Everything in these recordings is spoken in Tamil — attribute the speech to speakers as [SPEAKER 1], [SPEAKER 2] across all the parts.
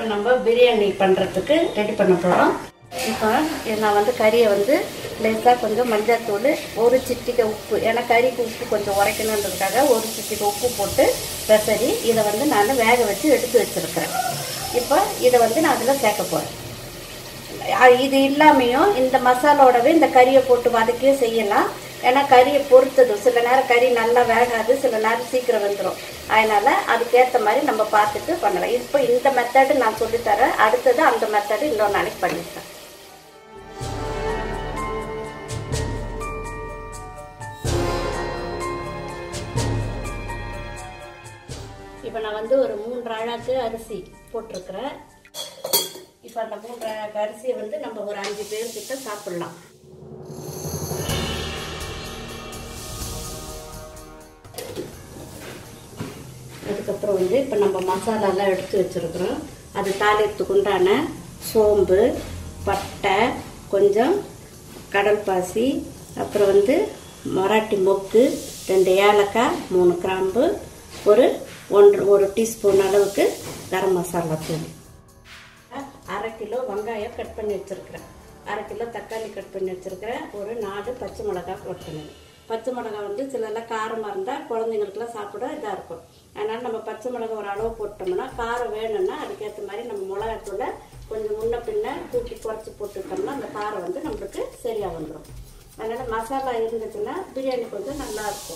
[SPEAKER 1] இப்போ நம்ம பிரியாணி பண்ணுறதுக்கு ரெடி பண்ண போகிறோம் இப்போ நான் வந்து கறியை வந்து லேசாக கொஞ்சம் மஞ்சள்தூள் ஒரு சிட்டிக்கை உப்பு ஏன்னா கறிக்கு உப்பு கொஞ்சம் உரைக்கணுன்றதுக்காக ஒரு சிட்டிக்கை உப்பு போட்டு பெசரி இதை வந்து நான் வேக வச்சு எடுத்து வச்சுருக்கிறேன் இப்போ இதை வந்து நான் அதில் சேர்க்க போகிறேன் இது இல்லாமையும் இந்த மசாலாவோடவே இந்த கறியை போட்டு வதக்கியும் செய்யலாம் ஏன்னா கறியை பொறுத்தது சில நேரம் கறி நல்லா வேகாது சில நேரம் சீக்கிரம் வந்துடும் அதனால அதுக்கேற்ற மாதிரி நம்ம பார்த்துட்டு பண்ணலாம் இப்போ இந்த மெத்தடு நான் சொல்லித்தரேன் அடுத்தது அந்த மெத்தடு இன்னொரு நாளைக்கு பண்ணிட்டேன் இப்போ நான் வந்து ஒரு மூன்று அழாக்கு அரிசி போட்டிருக்கிறேன் இப்போ அந்த மூன்று அழாக்கு அரிசியை வந்து நம்ம ஒரு அஞ்சு பேர்கிட்ட சாப்பிட்லாம் அதுக்கப்புறம் வந்து இப்போ நம்ம மசாலாலாம் எடுத்து வச்சுருக்குறோம் அது தாளியத்துக்கு உண்டான சோம்பு பட்டை கொஞ்சம் கடல் பாசி அப்புறம் வந்து மராட்டி மொக்கு ரெண்டு ஏலக்காய் மூணு கிராம்பு ஒரு ஒன்று ஒரு டீஸ்பூன் அளவுக்கு கரம் மசாலா தூள் அரை கிலோ வெங்காயம் கட் பண்ணி வச்சுருக்கிறேன் அரை கிலோ தக்காளி கட் பண்ணி வச்சுருக்கிறேன் ஒரு நாலு பச்சை மிளகாய் கட் பண்ணி பச்சை மிளகாய் வந்து சிலர்லாம் காரமாக இருந்தால் குழந்தைங்களுக்குலாம் சாப்பிட இதாக இருக்கும் அதனால் நம்ம பச்சை மிளகாய் ஒரு அளவு போட்டோம்னா காரம் வேணும்னா அதுக்கேற்ற மாதிரி நம்ம மிளகாத்தூளை கொஞ்சம் முன்ன பின்ன தூக்கி குறைச்சி போட்டுட்டோம்னா அந்த காரம் வந்து நம்மளுக்கு சரியாக வந்துடும் அதனால் மசாலா இருந்துச்சுன்னா பிரியாணி கொஞ்சம் நல்லா இருக்கும்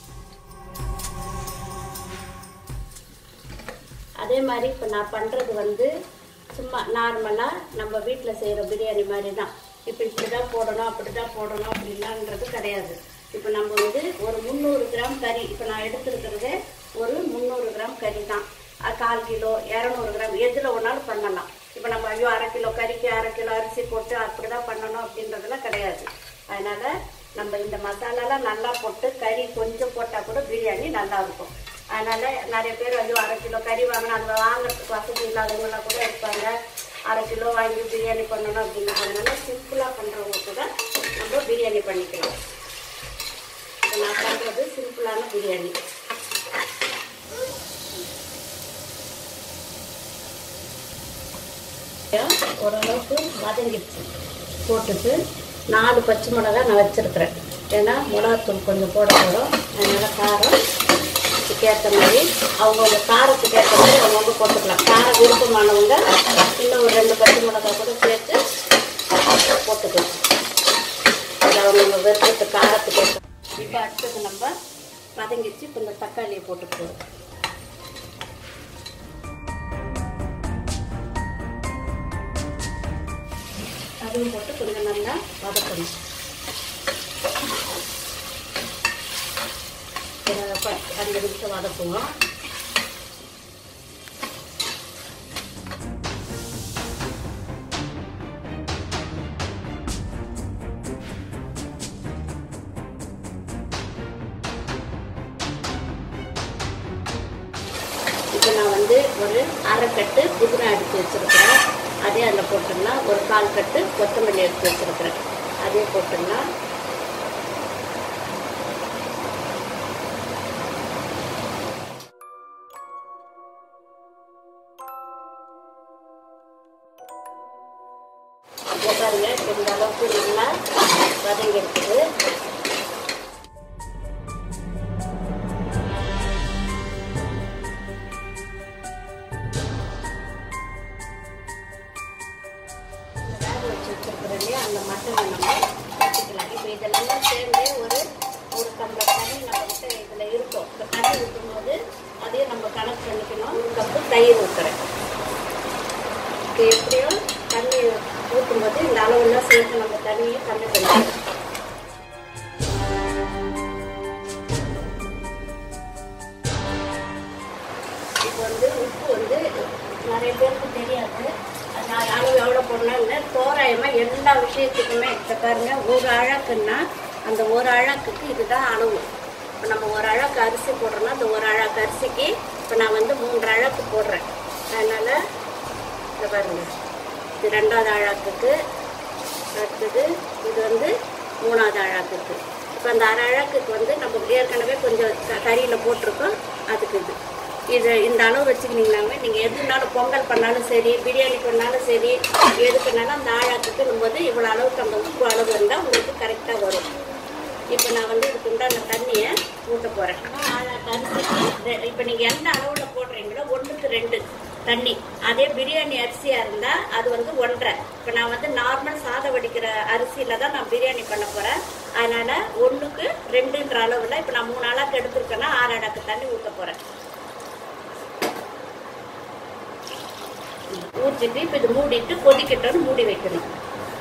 [SPEAKER 1] அதே மாதிரி இப்போ நான் பண்ணுறது வந்து சும்மா நார்மலாக நம்ம வீட்டில் செய்கிற பிரியாணி மாதிரி தான் இப்போ இப்படி தான் போடணும் அப்படி தான் போடணும் அப்படின்லான்றது கிடையாது இப்போ நம்ம வந்து ஒரு முந்நூறு கிராம் கறி இப்போ நான் எடுத்துருக்கிறதே ஒரு முந்நூறு கிராம் கறி தான் அது கால் கிலோ இரநூறு கிராம் எதில் ஒன்றாலும் பண்ணலாம் இப்போ நம்ம ஐயோ அரை கிலோ கறிக்கு அரை கிலோ அரிசி போட்டு அப்படி தான் பண்ணணும் அப்படின்றதெல்லாம் கிடையாது அதனால் நம்ம இந்த மசாலாலாம் நல்லா போட்டு கறி கொஞ்சம் போட்டால் கூட பிரியாணி நல்லா இருக்கும் அதனால நிறைய பேர் ஐயோ அரை கிலோ கறி வாங்கினா அது வாங்குறதுக்கு வசதி இல்லாதவங்களாம் கூட இருப்பாங்க அரை கிலோ வாங்கி பிரியாணி பண்ணணும் அப்படிங்கிறதுனால சிம்பிளாக பண்ணுறவங்க கூட நம்ம பிரியாணி பண்ணிக்கலாம் இப்போ நான் பண்ணுறது சிம்பிளான பிரியாணி ஓரளவுக்கு வதங்கிடுச்சு போட்டுட்டு நாலு பச்சை மிளகாய் நான் வச்சுருக்கிறேன் ஏன்னா மிளகாத்தூள் கொஞ்சம் போட போகிறோம் அதனால் காரம் ஏற்ற மாதிரி அவங்கவுங்க காரத்துக்கு ஏற்ற மாதிரி அவங்கவுங்க போட்டுக்கலாம் காரம் விருப்பமானவங்க இன்னும் ஒரு ரெண்டு பச்சை மிளகாய் கூட சேர்த்து போட்டுக்கலாம் அது அவங்கவுங்க விருப்பத்து காரத்துக்கு ஏற்ற இப்போ அடுத்தது நம்ம வதங்கிச்சு இப்போ இந்த தக்காளியை போட்டுக்குவோம் அதுவும் போட்டு கொஞ்சம் நல்லா வதக்கணும் அஞ்சு நிமிஷம் வதக்குவோம் இப்போ நான் வந்து ஒரு அரை கட்டு புதினா எடுத்து வச்சுருக்கிறேன் அதே அதில் போட்டுடலாம் ஒரு கால் கட்டு கொத்தமல்லி எடுத்து வச்சுருக்கிறேன் அதே போட்டுடலாம் பாருங்க இந்த அளவுக்கு நல்லா வதங்கி இருக்குது வேக வச்சு வச்சிருக்கிறோம் இல்லையா அந்த மட்டனை நம்ம வச்சுக்கலாம் இப்போ இதெல்லாம் சேர்ந்து ஒரு ஒரு டம்ளர் தண்ணி நம்ம கிட்ட இதில் இருக்கும் இப்போ தண்ணி ஊற்றும் போது அதையும் நம்ம கணக்கு பண்ணிக்கணும் ஒரு கப்பு தயிர் ஊற்றுறேன் இப்போ எப்படியும் தண்ணி ஊற்றும்போது இந்த அளவெல்லாம் சேர்த்து நம்ம தண்ணியை கம்மி பண்ணிக்கலாம் இப்போ வந்து உப்பு வந்து நிறைய பேருக்கு தெரியாது நான் அளவு எவ்வளோ போடணும்னு தோராயமாக எல்லா விஷயத்துக்குமே இப்போ பாருங்க ஒரு அழகுன்னா அந்த ஒரு அழகுக்கு இதுதான் அளவு இப்போ நம்ம ஒரு அழகு அரிசி போடுறோம்னா அந்த ஒரு அழகு அரிசிக்கு இப்போ நான் வந்து மூன்று அழகு போடுறேன் அதனால் இந்த பாருங்க இது ரெண்டாவது அழகுக்கு அடுத்தது இது வந்து மூணாவது அழகுக்கு இப்போ அந்த அரை அழகுக்கு வந்து நம்ம ஏற்கனவே கொஞ்சம் க- கறியில் போட்டிருக்கோம் அதுக்கு இது இது இந்த அளவு வச்சுக்கினீங்கன்னாவே நீங்கள் எதுனாலும் பொங்கல் பண்ணாலும் சரி பிரியாணி பண்ணாலும் சரி எது பண்ணாலும் அந்த ஆழாக்குக்கும் போது இவ்வளோ அளவுக்கு அந்த உப்பு அளவு இருந்தால் உங்களுக்கு கரெக்டாக வரும் இப்போ நான் வந்து இதுக்கு உண்டான தண்ணியை ஊற்ற போகிறேன் இப்போ நீங்கள் எந்த அளவில் போடுறீங்களோ ஒன்றுக்கு ரெண்டு தண்ணி அதே பிரியாணி அரிசியாக இருந்தால் அது வந்து ஒன்றரை இப்போ நான் வந்து நார்மல் சாதம் வடிக்கிற அரிசியில் தான் நான் பிரியாணி பண்ண போகிறேன் அதனால் ஒன்றுக்கு ரெண்டுன்ற அளவில் இப்போ நான் மூணு அளாக்கு எடுத்துருக்கேன்னா ஆறு அடக்கு தண்ணி ஊற்ற போகிறேன் ஊற்றிட்டு இப்போ இது மூடிட்டு கொதிக்கட்டும்னு மூடி வைக்கணும்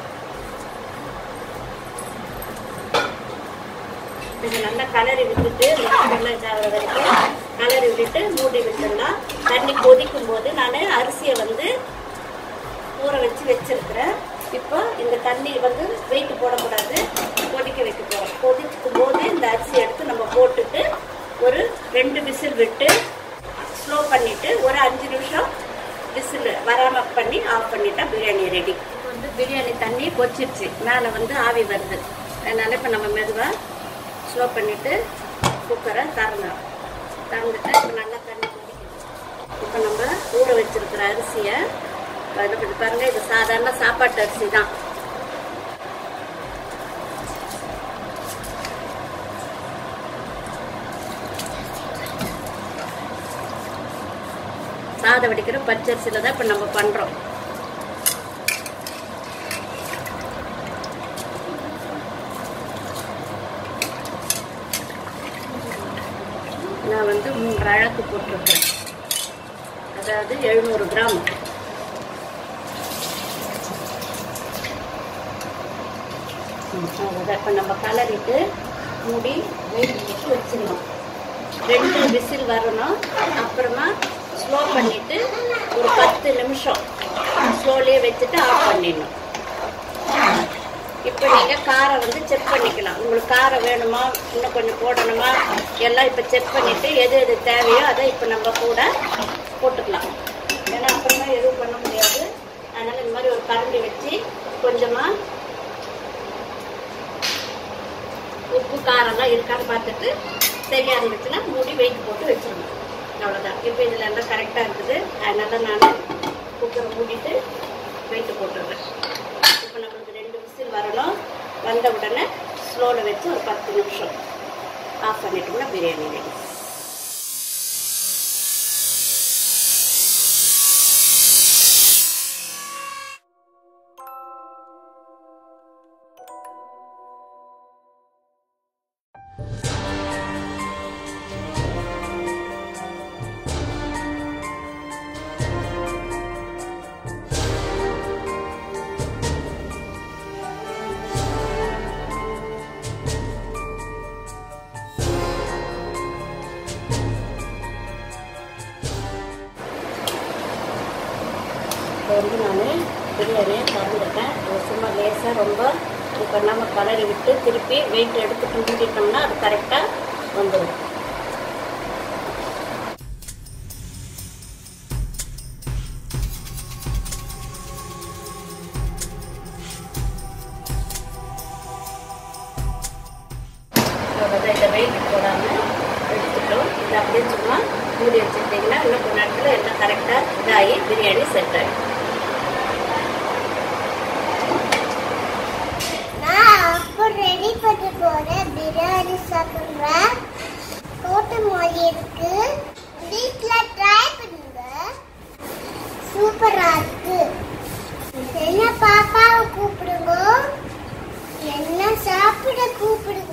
[SPEAKER 1] இது நல்லா கலரி விட்டுட்டு நல்லா இதாகிற வரைக்கும் கலரி விட்டுட்டு மூடி விட்டுடலாம் தண்ணி கொதிக்கும் போது நான் அரிசியை வந்து ஊற வச்சு வச்சிருக்கிறேன் இப்போ இந்த தண்ணி வந்து வெயிட் போடக்கூடாது கொதிக்க வைக்க போகிறோம் கொதிக்கும் போது இந்த அரிசி எடுத்து நம்ம போட்டுட்டு ஒரு ரெண்டு விசில் விட்டு ஸ்லோ பண்ணிட்டு ஒரு அஞ்சு நிமிஷம் விசில் வராமல் பண்ணி ஆஃப் பண்ணிட்டா பிரியாணி ரெடி இப்போ வந்து பிரியாணி தண்ணி கொச்சிருச்சு மேலே வந்து ஆவி வருது அதனால இப்போ நம்ம மெதுவாக ஸ்லோ பண்ணிவிட்டு குக்கரை திறந்துடும் திறந்துட்டு இப்போ நல்லா தண்ணி குடிக்கணும் இப்போ நம்ம ஊற வச்சிருக்கிற அரிசியை இது பண்ணி பாருங்க இது சாதாரண சாப்பாட்டு அரிசி தான் சாதம் வடிக்கிற பச்சரிசியில் தான் இப்போ நம்ம பண்ணுறோம் நான் வந்து மூன்று அழகு போட்டிருக்கேன் அதாவது எழுநூறு கிராம் அவ்வளோதான் இப்போ நம்ம கலரிட்டு மூடி வெயிட் போட்டு வச்சிடணும் ரெண்டு விசில் வரணும் அப்புறமா ஸ்லோ பண்ணிட்டு ஒரு பத்து நிமிஷம் ஸ்லோலியே வச்சுட்டு ஆஃப் பண்ணிடணும் இப்போ நீங்கள் காரம் வந்து செக் பண்ணிக்கலாம் உங்களுக்கு காரம் வேணுமா இன்னும் கொஞ்சம் போடணுமா எல்லாம் இப்போ செக் பண்ணிவிட்டு எது எது தேவையோ அதை இப்போ நம்ம கூட போட்டுக்கலாம் ஏன்னா அப்புறமா எதுவும் பண்ண முடியாது அதனால் இந்த மாதிரி ஒரு கரண்டி வச்சு கொஞ்சமாக உப்பு காரம்லாம் இருக்கான்னு பார்த்துட்டு சரியாக இருந்துச்சுன்னா மூடி வெயிட் போட்டு வச்சிடணும் அவ்வளோதான் இப்போ இதில் எல்லாம் கரெக்டாக இருக்குது அதனால நான் குக்கரை மூடிட்டு வெயிட் போட்டுடுறேன் இப்போ நம்மளுக்கு ரெண்டு விசில் வரணும் வந்த உடனே ஸ்லோவில் வச்சு ஒரு பத்து நிமிஷம் ஆஃப் பண்ணிட்டோம்னா பிரியாணி ரெடி இப்போ வந்து நான் பிரியாணியை திறந்துட்டேன் அது சும்மா லேசாக ரொம்ப இது பண்ணாமல் கலரி விட்டு திருப்பி வெயிட் எடுத்துட்டு மூடிட்டோம்னா அது கரெக்டாக வந்துடும் அவ்வளோதான் இதை வெயிட் போடாமல் எடுத்துட்டோம் இதை அப்படியே சும்மா மூடி வச்சுக்கிட்டிங்கன்னா இன்னும் கொஞ்ச நேரத்தில் எல்லாம் கரெக்டாக இதாகி பிரியாணி செட் ஆகிடும்
[SPEAKER 2] நான் அப்போ ரெடி பண்ண போறேன் பிரியாணி சாப்பிடுறேன் தோட்டம் மாதிரி இருக்கு வீட்ல ட்ரை பண்ணுங்க சூப்பரா இருக்கு என்ன பாப்பாவை கூப்பிடுங்க என்ன சாப்பிட கூப்பிடுங்க